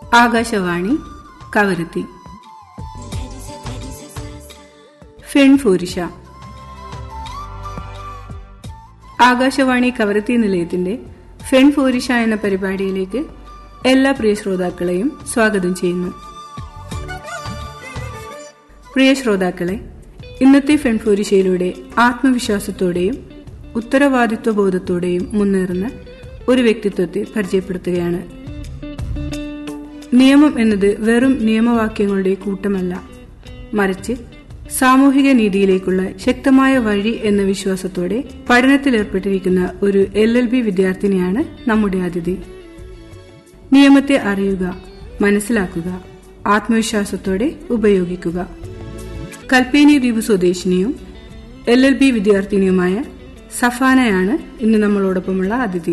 ആകാശവാണി കവരത്തി ഫെൺഫൂരിഷ ആകാശവാണി കവരത്തി നിലയത്തിന്റെ ഫെൺഫൂരിഷ എന്ന പരിപാടിയിലേക്ക് എല്ലാ പ്രിയ ശ്രോതാക്കളെയും സ്വാഗതം ചെയ്യുന്നു പ്രിയ ശ്രോതാക്കളെ ഇന്നത്തെ ഫെൺഫൂരിഷയിലൂടെ ആത്മവിശ്വാസത്തോടെയും ഉത്തരവാദിത്വ ബോധത്തോടെയും മുന്നേറുന്ന ഒരു വ്യക്തിത്വത്തെ പരിചയപ്പെടുത്തുകയാണ് നിയമം എന്നത് വെറും നിയമവാക്യങ്ങളുടെ കൂട്ടമല്ല മറിച്ച് സാമൂഹിക നീതിയിലേക്കുള്ള ശക്തമായ വഴി എന്ന വിശ്വാസത്തോടെ പഠനത്തിലേർപ്പെട്ടിരിക്കുന്ന ഒരു എൽ എൽ ബി വിദ്യാർത്ഥിനിയാണ് നമ്മുടെ അതിഥി നിയമത്തെ അറിയുക മനസ്സിലാക്കുക ആത്മവിശ്വാസത്തോടെ ഉപയോഗിക്കുക കൽപ്പേനി ദ്വീപ് സ്വദേശിനിയും എൽ എൽ ബി വിദ്യാർത്ഥിനിയുമായ സഫാനയാണ് ഇന്ന് നമ്മളോടൊപ്പമുള്ള അതിഥി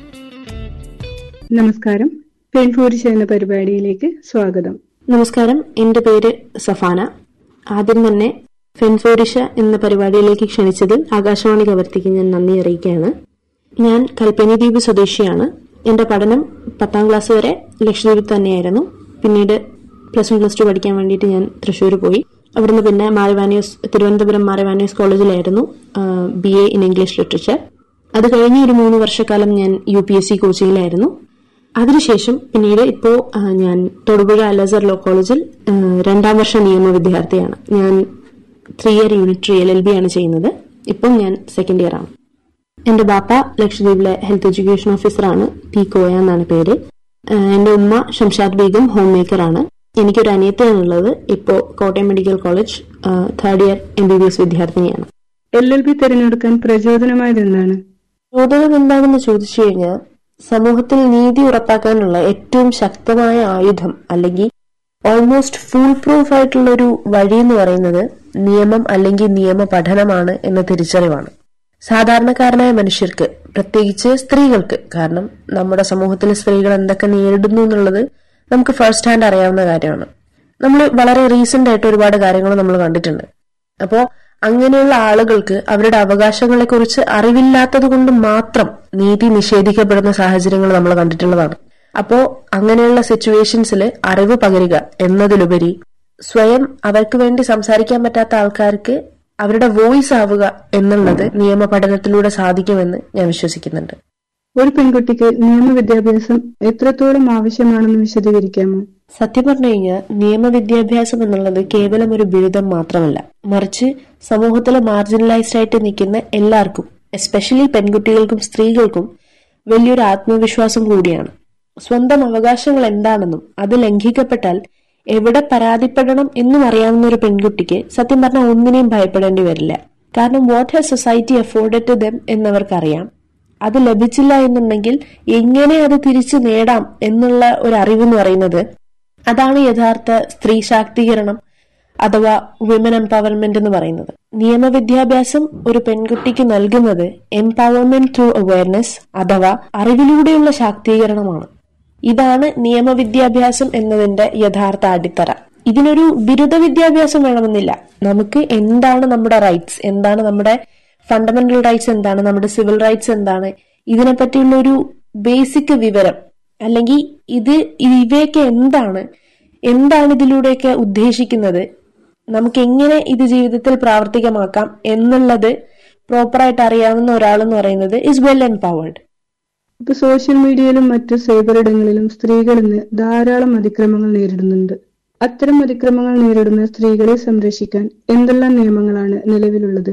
നമസ്കാരം പെൺഫോരിഷ എന്ന പരിപാടിയിലേക്ക് സ്വാഗതം നമസ്കാരം എന്റെ പേര് സഫാന ആദ്യം തന്നെ ഫെൻഫോറിഷ എന്ന പരിപാടിയിലേക്ക് ക്ഷണിച്ചതിൽ ആകാശവാണി കവർത്തിക്ക് ഞാൻ നന്ദി അറിയിക്കുകയാണ് ഞാൻ കൽപ്പനി ദ്വീപ് സ്വദേശിയാണ് എന്റെ പഠനം പത്താം ക്ലാസ് വരെ ലക്ഷദ്വീപിൽ തന്നെയായിരുന്നു പിന്നീട് പ്ലസ് വൺ പ്ലസ് ടു പഠിക്കാൻ വേണ്ടിയിട്ട് ഞാൻ തൃശ്ശൂർ പോയി അവിടുന്ന് പിന്നെ മാറിവാനിയോസ് തിരുവനന്തപുരം മാറിവാനിയോസ് കോളേജിലായിരുന്നു B A in English literature അത് കഴിഞ്ഞ് ഒരു മൂന്ന് വർഷക്കാലം ഞാൻ യു പി എസ് സി കോച്ചിങ്ങിലായിരുന്നു അതിനുശേഷം പിന്നീട് ഇപ്പോ ആ, ഞാൻ തൊടുപുഴ അലസർ ലോ കോളേജിൽ ആ, രണ്ടാം വർഷ നിയമ വിദ്യാർത്ഥിയാണ് ഞാൻ three year unit L L B ആണ് ചെയ്യുന്നത് ഇപ്പം ഞാൻ സെക്കൻഡ് ഇയർ ആണ് എന്റെ ബാപ്പ ലക്ഷദ്വീപിലെ ഹെൽത്ത് എഡ്യൂക്കേഷൻ ഓഫീസറാണ് പി കോയ എന്നാണ് പേര് ആ, എന്റെ ഉമ്മ ഷംഷാദ് ബീഗം ഹോം മേക്കറാണ് എനിക്കൊരു അനിയത്തിയാണുള്ളത് ഇപ്പോ Kottayam medical college third year M B B S വിദ്യാർത്ഥിനിയാണ് എൽ എൽ ബി തിരഞ്ഞെടുക്കാൻ പ്രചോദനമായത് എന്താണ് ചോദ്യം എന്താണെന്ന് ചോദിച്ചു കഴിഞ്ഞാൽ സമൂഹത്തിൽ നീതി ഉറപ്പാക്കാനുള്ള ഏറ്റവും ശക്തമായ ആയുധം അല്ലെങ്കിൽ ഓൾമോസ്റ്റ് ഫുൾ പ്രൂഫ് ആയിട്ടുള്ള ഒരു വഴി എന്ന് പറയുന്നത് നിയമം അല്ലെങ്കിൽ നിയമ പഠനമാണ് എന്ന തിരിച്ചറിവാണ് സാധാരണക്കാരനായ മനുഷ്യർക്ക് പ്രത്യേകിച്ച് സ്ത്രീകൾക്ക് കാരണം നമ്മുടെ സമൂഹത്തിൽ സ്ത്രീകൾ എന്തൊക്കെ നേരിടുന്നു എന്നുള്ളത് നമുക്ക് ഫസ്റ്റ് ഹാൻഡ് അറിയാവുന്ന കാര്യമാണ് നമ്മൾ വളരെ റീസെന്റ് ആയിട്ട് ഒരുപാട് കാര്യങ്ങൾ നമ്മൾ കണ്ടിട്ടുണ്ട് അപ്പോ അങ്ങനെയുള്ള ആളുകൾക്ക് അവരുടെ അവകാശങ്ങളെ കുറിച്ച് അറിവില്ലാത്തത് കൊണ്ട് മാത്രം നീതി നിഷേധിക്കപ്പെടുന്ന സാഹചര്യങ്ങൾ നമ്മൾ കണ്ടിട്ടുള്ളതാണ് അപ്പോ അങ്ങനെയുള്ള സിറ്റുവേഷൻസിൽ അറിവ് പകരുക എന്നതിലുപരി സ്വയം അവർക്ക് വേണ്ടി സംസാരിക്കാൻ പറ്റാത്ത ആൾക്കാർക്ക് അവരുടെ വോയിസ് ആവുക എന്നുള്ളത് നിയമ പഠനത്തിലൂടെ സാധിക്കുമെന്ന് ഞാൻ വിശ്വസിക്കുന്നുണ്ട് ഒരു പെൺകുട്ടിക്ക് നിയമ വിദ്യാഭ്യാസം എത്രത്തോളം ആവശ്യമാണെന്ന് വിശദീകരിക്കാമോ സത്യം പറഞ്ഞു കഴിഞ്ഞാൽ നിയമവിദ്യാഭ്യാസം എന്നുള്ളത് കേവലം ഒരു ബിരുദം മാത്രമല്ല മറിച്ച് സമൂഹത്തിലെ മാർജിനലൈസ്ഡ് ആയിട്ട് നിൽക്കുന്ന എല്ലാവർക്കും എസ്പെഷ്യലി പെൺകുട്ടികൾക്കും സ്ത്രീകൾക്കും വലിയൊരു ആത്മവിശ്വാസം കൂടിയാണ് സ്വന്തം അവകാശങ്ങൾ എന്താണെന്നും അത് ലംഘിക്കപ്പെട്ടാൽ എവിടെ പരാതിപ്പെടണം എന്നും അറിയാവുന്ന ഒരു പെൺകുട്ടിക്ക് സത്യം പറഞ്ഞാൽ ഒന്നിനെയും ഭയപ്പെടേണ്ടി വരില്ല കാരണം what has society afforded to them എന്നവർക്കറിയാം അത് ലഭിച്ചില്ല എന്നുണ്ടെങ്കിൽ എങ്ങനെ അത് തിരിച്ചു നേടാം എന്നുള്ള ഒരു അറിവെന്ന് പറയുന്നത് അതാണ് യഥാർത്ഥ സ്ത്രീ ശാക്തീകരണം അഥവാ വിമൻ എംപവർമെന്റ് എന്ന് പറയുന്നത് നിയമവിദ്യാഭ്യാസം ഒരു പെൺകുട്ടിക്ക് നൽകുന്നത് എംപവർമെന്റ് ത്രൂ അവയർനെസ് അഥവാ അറിവിലൂടെയുള്ള ശാക്തീകരണമാണ് ഇതാണ് നിയമവിദ്യാഭ്യാസം എന്നതിന്റെ യഥാർത്ഥ അടിത്തറ ഇതിനൊരു ബിരുദ വിദ്യാഭ്യാസം വേണമെന്നില്ല നമുക്ക് എന്താണ് നമ്മുടെ റൈറ്റ്സ് എന്താണ് നമ്മുടെ ഫണ്ടമെന്റൽ റൈറ്റ്സ് എന്താണ് നമ്മുടെ സിവിൽ റൈറ്റ്സ് എന്താണ് ഇതിനെപ്പറ്റിയുള്ള ഒരു ബേസിക് വിവരം അല്ലെങ്കിൽ ഇത് ഇവയൊക്കെ എന്താണ് എന്താണ് ഇതിലൂടെയൊക്കെ ഉദ്ദേശിക്കുന്നത് നമുക്ക് എങ്ങനെ ഇത് ജീവിതത്തിൽ പ്രാവർത്തികമാക്കാം എന്നുള്ളത് പ്രോപ്പറായിട്ട് അറിയാവുന്ന ഒരാളെന്ന് പറയുന്നത് ഇസ് വെൽ എംപവേർഡ് ഇപ്പൊ സോഷ്യൽ മീഡിയയിലും മറ്റു സൈബർ ഇടങ്ങളിലും സ്ത്രീകൾ ഇന്ന് ധാരാളം അതിക്രമങ്ങൾ നേരിടുന്നുണ്ട് അത്തരം അതിക്രമങ്ങൾ നേരിടുന്ന സ്ത്രീകളെ സംരക്ഷിക്കാൻ എന്തെല്ലാം നിയമങ്ങളാണ് നിലവിലുള്ളത്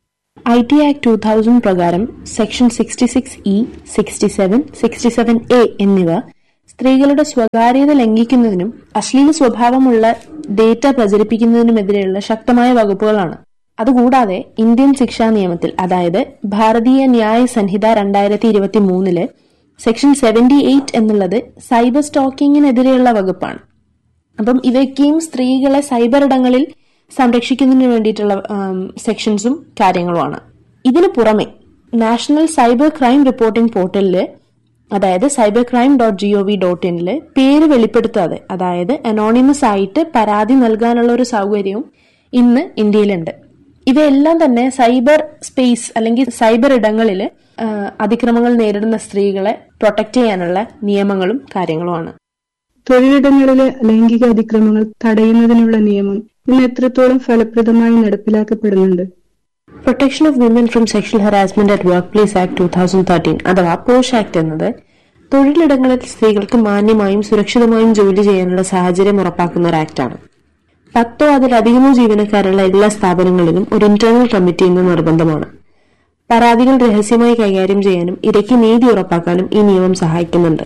I T act two thousand പ്രകാരം section sixty six E sixty seven sixty seven A എന്നിവ സ്ത്രീകളുടെ സ്വകാര്യത ലംഘിക്കുന്നതിനും അശ്ലീല സ്വഭാവമുള്ള ഡേറ്റ പ്രചരിപ്പിക്കുന്നതിനുമെതിരെയുള്ള ശക്തമായ വകുപ്പുകളാണ് അതുകൂടാതെ ഇന്ത്യൻ ശിക്ഷാ നിയമത്തിൽ അതായത് ഭാരതീയ ന്യായ സംഹിത രണ്ടായിരത്തി ഇരുപത്തി മൂന്നില് സെക്ഷൻ സെവന്റി എയ്റ്റ് എന്നുള്ളത് സൈബർ സ്റ്റോക്കിങ്ങിനെതിരെയുള്ള വകുപ്പാണ് അപ്പം ഇവയ്ക്കും സ്ത്രീകളെ സൈബർ ഇടങ്ങളിൽ സംരക്ഷിക്കുന്നതിന് വേണ്ടിയിട്ടുള്ള ആം, സെക്ഷൻസും കാര്യങ്ങളുമാണ് ഇതിനു പുറമെ നാഷണൽ സൈബർ ക്രൈം റിപ്പോർട്ടിംഗ് പോർട്ടലില് അതായത് cyber crime dot G O V dot ഇനില് പേര് വെളിപ്പെടുത്താതെ അതായത് അനോണിമസ് ആയിട്ട് പരാതി നൽകാനുള്ള ഒരു സൗകര്യവും ഇന്ന് ഇന്ത്യയിലുണ്ട് ഇവയെല്ലാം തന്നെ സൈബർ സ്പേസ് അല്ലെങ്കിൽ സൈബർ ഇടങ്ങളിൽ അതിക്രമങ്ങൾ നേരിടുന്ന സ്ത്രീകളെ പ്രൊട്ടക്ട് ചെയ്യാനുള്ള നിയമങ്ങളും കാര്യങ്ങളുമാണ് തൊഴിലിടങ്ങളിലെ ലൈംഗിക അതിക്രമങ്ങൾ തടയുന്നതിനുള്ള നിയമം ഇന്ന് എത്രത്തോളം ഫലപ്രദമായി നടപ്പിലാക്കപ്പെടുന്നുണ്ട് protection of women from sexual harassment at work place act two thousand thirteen അഥവാ പോഷ് ആക്ട് എന്നത് തൊഴിലിടങ്ങളിൽ സ്ത്രീകൾക്ക് മാന്യമായും സുരക്ഷിതമായും ജോലി ചെയ്യാനുള്ള സാഹചര്യം ഉറപ്പാക്കുന്ന ഒരു ആക്ടാണ് പത്തോ അതിലധികമോ ജീവനക്കാരുള്ള എല്ലാ സ്ഥാപനങ്ങളിലും ഒരു ഇന്റേണൽ കമ്മിറ്റി എന്ന് നിർബന്ധമാണ് പരാതികൾ രഹസ്യമായി കൈകാര്യം ചെയ്യാനും ഇരയ്ക്ക് നീതി ഉറപ്പാക്കാനും ഈ നിയമം സഹായിക്കുന്നുണ്ട്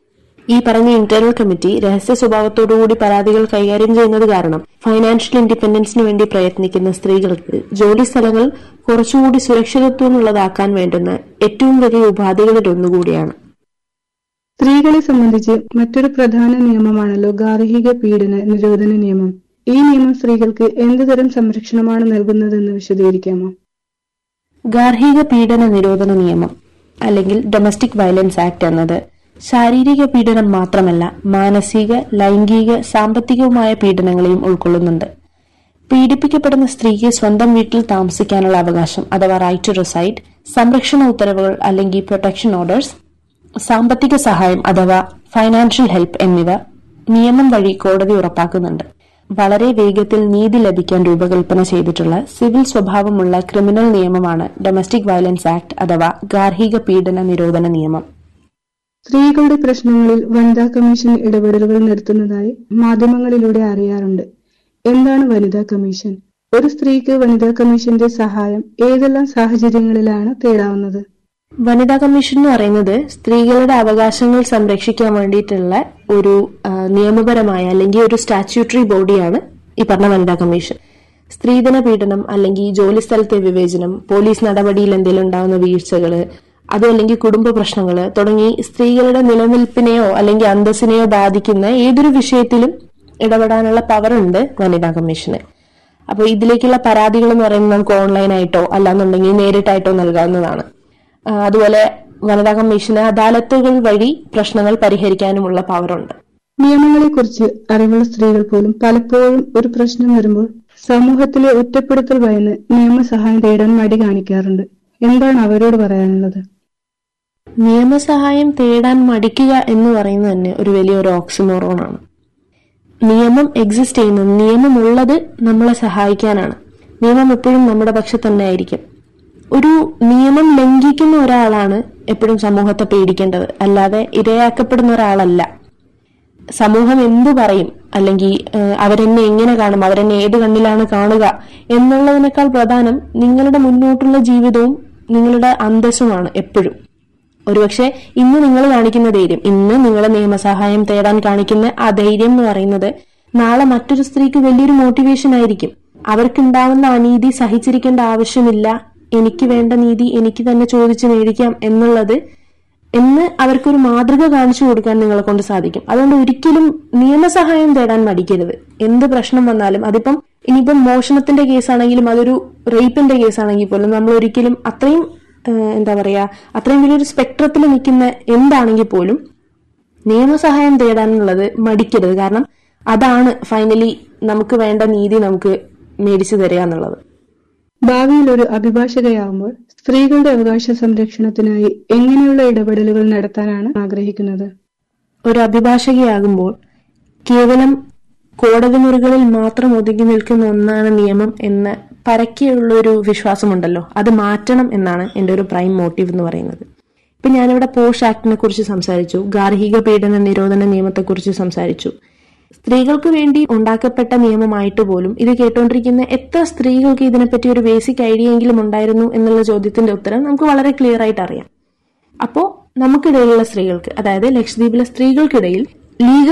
ഈ പറഞ്ഞ ഇന്റേണൽ കമ്മിറ്റി രഹസ്യ സ്വഭാവത്തോടുകൂടി പരാതികൾ കൈകാര്യം ചെയ്യുന്നത് കാരണം ഫൈനാൻഷ്യൽ ഇൻഡിപെൻഡൻസിന് വേണ്ടി പ്രയത്നിക്കുന്ന സ്ത്രീകൾക്ക് ജോലി സ്ഥലങ്ങൾ കുറച്ചുകൂടി സുരക്ഷിതത്വമുള്ളതാക്കാൻ വേണ്ടുന്ന ഏറ്റവും വലിയ ഉപാധികളിൽ ഒന്നുകൂടിയാണ് സ്ത്രീകളെ സംബന്ധിച്ച് മറ്റൊരു പ്രധാന നിയമമാണല്ലോ ഗാർഹിക പീഡന നിരോധന നിയമം ഈ നിയമം സ്ത്രീകൾക്ക് എന്തുതരം സംരക്ഷണമാണ് നൽകുന്നതെന്ന് വിശദീകരിക്കാമോ ഗാർഹിക പീഡന നിരോധന നിയമം അല്ലെങ്കിൽ ഡൊമസ്റ്റിക് വയലൻസ് ആക്ട് എന്നത് ശാരീരിക പീഡനം മാത്രമല്ല മാനസിക ലൈംഗിക സാമ്പത്തികവുമായ പീഡനങ്ങളെയും ഉൾക്കൊള്ളുന്നുണ്ട് പീഡിപ്പിക്കപ്പെടുന്ന സ്ത്രീക്ക് സ്വന്തം വീട്ടിൽ താമസിക്കാനുള്ള അവകാശം അഥവാ റൈറ്റ് ടു റിസൈഡ് സംരക്ഷണ ഉത്തരവുകൾ അല്ലെങ്കിൽ പ്രൊട്ടക്ഷൻ ഓർഡേഴ്സ് സാമ്പത്തിക സഹായം അഥവാ ഫൈനാൻഷ്യൽ ഹെൽപ്പ് എന്നിവ നിയമം വഴി കോടതി ഉറപ്പാക്കുന്നുണ്ട് വളരെ വേഗത്തിൽ നീതി ലഭിക്കാൻ രൂപകൽപ്പന ചെയ്തിട്ടുള്ള സിവിൽ സ്വഭാവമുള്ള ക്രിമിനൽ നിയമമാണ് ഡൊമസ്റ്റിക് വയലൻസ് ആക്ട് അഥവാ ഗാർഹിക പീഡന നിരോധന നിയമം സ്ത്രീകളുടെ പ്രശ്നങ്ങളിൽ വനിതാ കമ്മീഷൻ ഇടപെടലുകൾ നടത്തുന്നതായി മാധ്യമങ്ങളിലൂടെ അറിയാറുണ്ട് എന്താണ് വനിതാ കമ്മീഷൻ ഒരു സ്ത്രീക്ക് വനിതാ കമ്മീഷന്റെ സഹായം ഏതെല്ലാം സാഹചര്യങ്ങളിലാണ് തേടാവുന്നത് വനിതാ കമ്മീഷൻ എന്ന് പറയുന്നത് സ്ത്രീകളുടെ അവകാശങ്ങൾ സംരക്ഷിക്കാൻ വേണ്ടിയിട്ടുള്ള ഒരു ആ, നിയമപരമായ അല്ലെങ്കിൽ ഒരു സ്റ്റാറ്റ്യൂട്ടറി ബോഡിയാണ് ഈ പറഞ്ഞ വനിതാ കമ്മീഷൻ സ്ത്രീധന പീഡനം അല്ലെങ്കിൽ ജോലി സ്ഥലത്തെ വിവേചനം പോലീസ് നടപടിയിൽ എന്തെങ്കിലും ഉണ്ടാകുന്ന വീഴ്ചകള് അതും അല്ലെങ്കിൽ കുടുംബ പ്രശ്നങ്ങള് തുടങ്ങി സ്ത്രീകളുടെ നിലനിൽപ്പിനെയോ അല്ലെങ്കിൽ അന്തസ്സിനെയോ ബാധിക്കുന്ന ഏതൊരു വിഷയത്തിലും ഇടപെടാനുള്ള പവർ ഉണ്ട് വനിതാ കമ്മീഷന് അപ്പൊ ഇതിലേക്കുള്ള പരാതികൾ എന്ന് പറയുന്നത് നമുക്ക് ഓൺലൈനായിട്ടോ അല്ലാന്നുണ്ടെങ്കിൽ നേരിട്ടായിട്ടോ നൽകാവുന്നതാണ് ആ, അതുപോലെ വനിതാ കമ്മീഷന് അദാലത്തുകൾ വഴി പ്രശ്നങ്ങൾ പരിഹരിക്കാനുമുള്ള പവറുണ്ട് നിയമങ്ങളെക്കുറിച്ച് അറിവുള്ള സ്ത്രീകൾ പോലും പലപ്പോഴും ഒരു പ്രശ്നം വരുമ്പോൾ സമൂഹത്തിലെ ഒറ്റപ്പെടുത്തൽ ഭയന്ന് നിയമസഹായം തേടാൻ മടി കാണിക്കാറുണ്ട് എന്താണ് അവരോട് പറയാനുള്ളത് നിയമസഹായം തേടാൻ മടിക്കുക എന്ന് പറയുന്നത് തന്നെ ഒരു വലിയൊരു ഓക്സിമോറോണാണ് നിയമം എക്സിസ്റ്റ് ചെയ്യുന്നത് നിയമമുള്ളത് നമ്മളെ സഹായിക്കാനാണ് നിയമം എപ്പോഴും നമ്മുടെ പക്ഷെ തന്നെ ആയിരിക്കും ഒരു നിയമം ലംഘിക്കുന്ന ഒരാളാണ് എപ്പോഴും സമൂഹത്തെ പേടിക്കേണ്ടത് അല്ലാതെ ഇരയാക്കപ്പെടുന്ന ഒരാളല്ല സമൂഹം എന്തു പറയും അല്ലെങ്കിൽ ഏഹ്, അവരെന്നെ എങ്ങനെ കാണും അവരെന്നെ ഏത് കണ്ണിലാണ് കാണുക എന്നുള്ളതിനേക്കാൾ പ്രധാനം നിങ്ങളുടെ മുന്നോട്ടുള്ള ജീവിതവും നിങ്ങളുടെ അന്തസ്സുമാണ് എപ്പോഴും ഒരുപക്ഷെ ഇന്ന് നിങ്ങൾ കാണിക്കുന്ന ധൈര്യം ഇന്ന് നിങ്ങൾ നിയമസഹായം തേടാൻ കാണിക്കുന്ന ആ ധൈര്യം എന്ന് പറയുന്നത് നാളെ മറ്റൊരു സ്ത്രീക്ക് വലിയൊരു മോട്ടിവേഷൻ ആയിരിക്കും അവർക്കുണ്ടാവുന്ന അനീതി സഹിച്ചിരിക്കേണ്ട ആവശ്യമില്ല എനിക്ക് വേണ്ട നീതി എനിക്ക് തന്നെ ചോദിച്ചു മേടിക്കാം എന്നുള്ളത് എന്ന് അവർക്കൊരു മാതൃക കാണിച്ചു കൊടുക്കാൻ നിങ്ങളെ കൊണ്ട് സാധിക്കും അതുകൊണ്ട് ഒരിക്കലും നിയമസഹായം തേടാൻ മടിക്കരുത് എന്ത് പ്രശ്നം വന്നാലും അതിപ്പം ഇനിയിപ്പം മോഷണത്തിന്റെ കേസാണെങ്കിലും അതൊരു റേപ്പിന്റെ കേസാണെങ്കിൽ പോലും നമ്മൾ ഒരിക്കലും അത്രയും ഏഹ്, എന്താ പറയാ അത്രയും വലിയൊരു സ്പെക്ട്രത്തിൽ നിൽക്കുന്ന എന്താണെങ്കിൽ പോലും നിയമസഹായം തേടാനുള്ളത് മടിക്കരുത് കാരണം അതാണ് ഫൈനലി നമുക്ക് വേണ്ട നീതി നമുക്ക് മേടിച്ചു തരിക എന്നുള്ളത് ഭാവിയിൽ ഒരു അഭിഭാഷകയാവുമ്പോൾ സ്ത്രീകളുടെ അവകാശ സംരക്ഷണത്തിനായി എങ്ങനെയുള്ള ഇടപെടലുകൾ നടത്താനാണ് ആഗ്രഹിക്കുന്നത് ഒരു അഭിഭാഷകയാകുമ്പോൾ കേവലം കോടതി മുറികളിൽ മാത്രം ഒതുങ്ങി നിൽക്കുന്ന ഒന്നാണ് നിയമം എന്ന പരക്കെയുള്ള ഒരു വിശ്വാസമുണ്ടല്ലോ അത് മാറ്റണം എന്നാണ് എൻ്റെ ഒരു പ്രൈം മോട്ടീവ് എന്ന് പറയുന്നത് ഇപ്പൊ ഞാനിവിടെ പോഷ് ആക്ടിനെ കുറിച്ച് സംസാരിച്ചു ഗാർഹിക പീഡന നിരോധന നിയമത്തെക്കുറിച്ച് സംസാരിച്ചു സ്ത്രീകൾക്ക് വേണ്ടി ഉണ്ടാക്കപ്പെട്ട നിയമമായിട്ട് പോലും ഇത് കേട്ടുകൊണ്ടിരിക്കുന്ന എത്ര സ്ത്രീകൾക്ക് ഇതിനെപ്പറ്റി ഒരു ബേസിക് ഐഡിയ എങ്കിലും ഉണ്ടായിരുന്നു എന്നുള്ള ചോദ്യത്തിന്റെ ഉത്തരം നമുക്ക് വളരെ ക്ലിയർ ആയിട്ട് അറിയാം അപ്പോ നമുക്കിടയിലുള്ള സ്ത്രീകൾക്ക് അതായത് ലക്ഷദ്വീപിലെ സ്ത്രീകൾക്കിടയിൽ ലീഗൽ